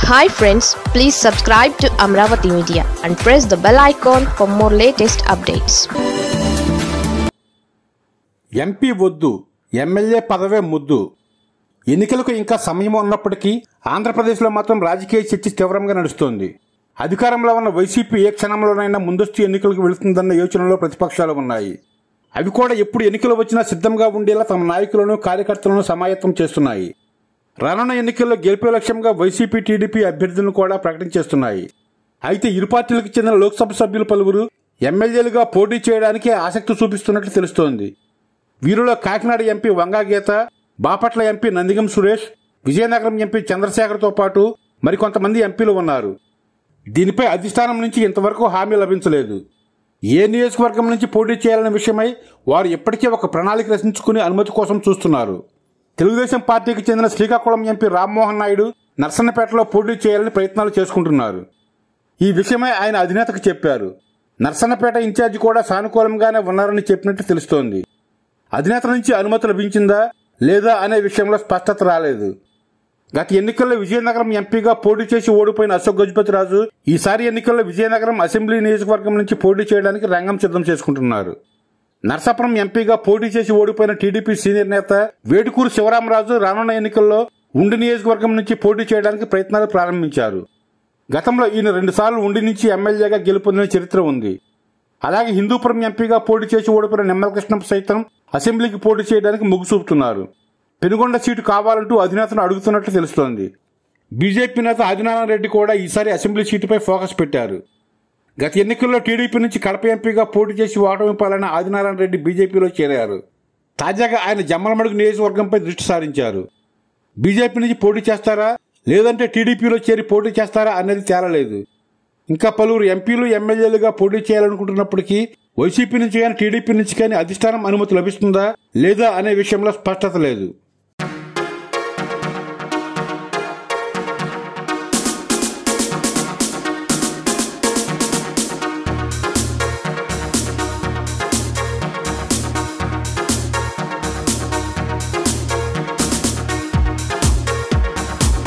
hi friends please subscribe to Amaravati media and press the bell icon for more latest updates MP వద్దు MLA పదవే ముద్దు ఎన్నికలకు ఇంకా సమయం ఉన్నప్పటికీ ఆంధ్రప్రదేశ్లో మాత్రం రాజకీయ చర్చ తీవ్రంగా నడుస్తోంది అధికారంలో ఉన్న వైసీపీ ఏ క్షణంలోనైనా ముందస్తు ఎన్నికలకు వెళుతుందన్న యోచనలో ప్రతిపక్షాలు ఉన్నాయి అవి కూడా ఎప్పుడు ఎన్నికలు వచ్చినా సిద్ధంగా ఉండేలా తమ నాయకులను కార్యకర్తలను సమాయత్తం చేస్తున్నాయి రానున్న ఎన్నికల్లో గెలిపే లక్ష్యంగా వైసీపీ టీడీపీ అభ్యర్థులను కూడా ప్రకటించేస్తున్నాయి అయితే ఇరు పార్టీలకు చెందిన లోక్సభ సభ్యులు పలువురు ఎమ్మెల్యేలుగా పోటీ చేయడానికి ఆసక్తి చూపిస్తున్నట్లు తెలుస్తోంది వీరిలో Kakinada MP Vanga Geetha Bapatla MP Nandigam Suresh Vizianagaram MP చంద్రశేఖర్తో పాటు మరికొంతమంది ఎంపీలు ఉన్నారు దీనిపై అధిష్టానం నుంచి ఇంతవరకు హామీ లభించలేదు ఏ నియోజకవర్గం నుంచి పోటీ చేయాలనే విషయమై వారు ఇప్పటికే ఒక ప్రణాళిక రచించుకుని అనుమతి కోసం చూస్తున్నారు తెలుగుదేశం పార్టీకి చెందిన శ్రీకాకుళం ఎంపీ రామ్మోహన్ నాయుడు నర్సన్నపేటలో పోటీ చేయాలని ప్రయత్నాలు చేసుకుంటున్నారు ఈ విషయమై ఆయన అధినేతకు చెప్పారు నర్సన్నపేట ఇన్ఛార్జి కూడా సానుకూలంగానే ఉన్నారని చెప్పినట్టు తెలుస్తోంది అధినేత నుంచి అనుమతి లభించిందా లేదా అనే విషయంలో స్పష్టత రాలేదు గత ఎన్నికల్లో విజయనగరం ఎంపీగా పోటీ చేసి ఓడిపోయిన అశోక్ గజపతిరాజు ఈసారి ఎన్నికల్లో విజయనగరం అసెంబ్లీ నియోజకవర్గం నుంచి పోటీ చేయడానికి రంగం సిద్ధం చేసుకుంటున్నారు నర్సాపురం ఎంపీగా పోటీ చేసి ఓడిపోయిన టీడీపీ సీనియర్ నేత వేడుకూరు శివరామరాజు రానున్న ఎన్నికల్లో ఉండి నియోజకవర్గం నుంచి పోటీ చేయడానికి ప్రయత్నాలు ప్రారంభించారు గతంలో ఈయన రెండుసార్లు ఉండి నుంచి ఎమ్మెల్యేగా గెలుపొందిన చరిత్ర ఉంది అలాగే హిందూపురం ఎంపీగా పోటీ చేసి ఓడిపోయిన నిమ్మల కృష్ణ సైతం అసెంబ్లీకి పోటీ చేయడానికి మొగ్గు చూపుతున్నారు పెనుగొండ సీటు కావాలంటూ అధినేతను అడుగుతున్నట్లు తెలుస్తోంది బీజేపీ నేత ఆదినారాయణ రెడ్డి కూడా ఈసారి అసెంబ్లీ సీటుపై ఫోకస్ పెట్టారు గత ఎన్నికల్లో టీడీపీ నుంచి కడప ఎంపీగా పోటీ చేసి ఓటమి పాలైన ఆదినారాయణ రెడ్డి బీజేపీలో చేరారు తాజాగా ఆయన జమ్మలమడుగు నియోజకవర్గంపై దృష్టి సారించారు బీజేపీ నుంచి పోటీ చేస్తారా లేదంటే టీడీపీలో చేరి పోటీ చేస్తారా అనేది తేలలేదు ఇంకా పలువురు ఎంపీలు ఎమ్మెల్యేలుగా పోటీ చేయాలనుకుంటున్నప్పటికీ వైసీపీ నుంచి కానీ టీడీపీ నుంచి కానీ అధిష్టానం అనుమతి లభిస్తుందా లేదా అనే విషయంలో స్పష్టత లేదు